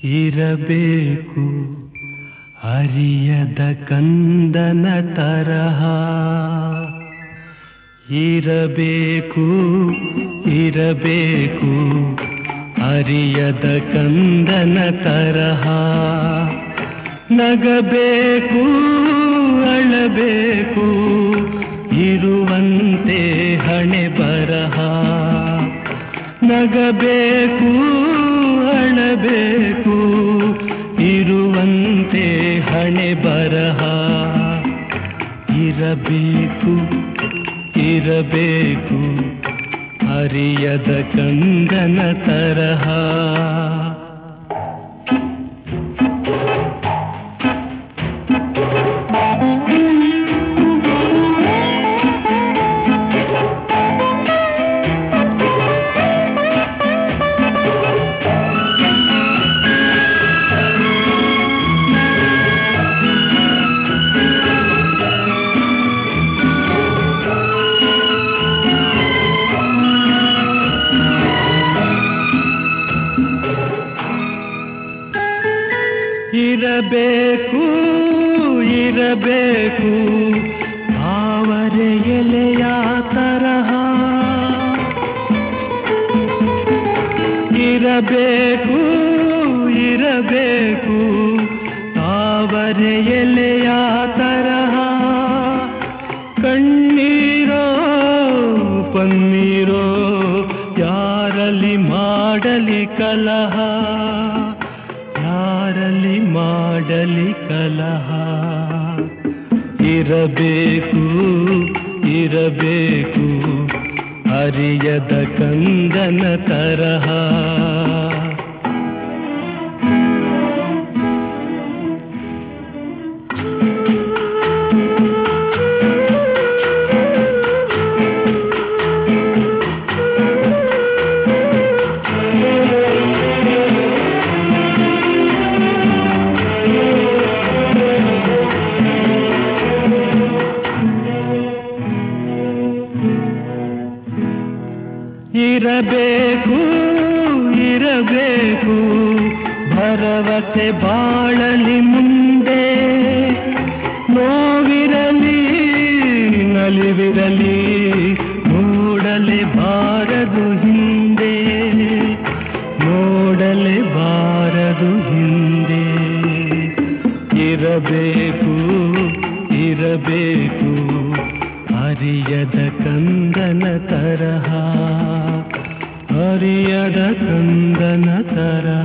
ಇರಬೇಕು ಅರಿಯದ ಕಂದನ ತರಹ ಇರಬೇಕು ಇರಬೇಕು ಅರಿಯದ ಕಂದನ ತರಹ ನಗಬೇಕು ಅಳಬೇಕು ಇರುವಂತೆ ಹಣೆ ಬರಹ ನಗಬೇಕು ಅಳಬೇಕು ಇರುವಂತೆ ಹಣೆ ಬರಹ ಇರಬೇಕು ಇರಬೇಕು ಅರಿಯದ ಕಂದನ ತರಹ ಇರಬೇಕು ಇರಬೇಕು ತಾವರೆ ಎಲೆಯ ತರಹ ಇರಬೇಕು ಇರಬೇಕು ತಾವರೆ ಎಲೆಯ ತರಹ ಕಣ್ಣೀರೋ ಪನ್ನೀರೋ ಯಾರಲ್ಲಿ ಮಾಡಲಿ ಕಲಹ ಯಾರಲ್ಲಿ ಮಾಡಲಿ ಕಲಹ ಇರಬೇಕು ಇರಬೇಕು ಅರಿಯದ ಕಂದನ ತರಹ ಇರಬೇಕು ಇರಬೇಕು ಭರವಸೆ ಬಾಳಲಿ ಮುಂದೆ ನೋವಿರಲಿ ನಲಿವಿರಲಿ ನೋಡಲೆ ಬಾರದು ಹಿಂದೆ ನೋಡಲೆ ಬಾರದು ಹಿಂದೆ ಇರಬೇಕು ಇರಬೇಕು ಅರಿಯದ ಕಂದನ ತರಹ ಅರಿಯದ ಕಂದನ ತರಹ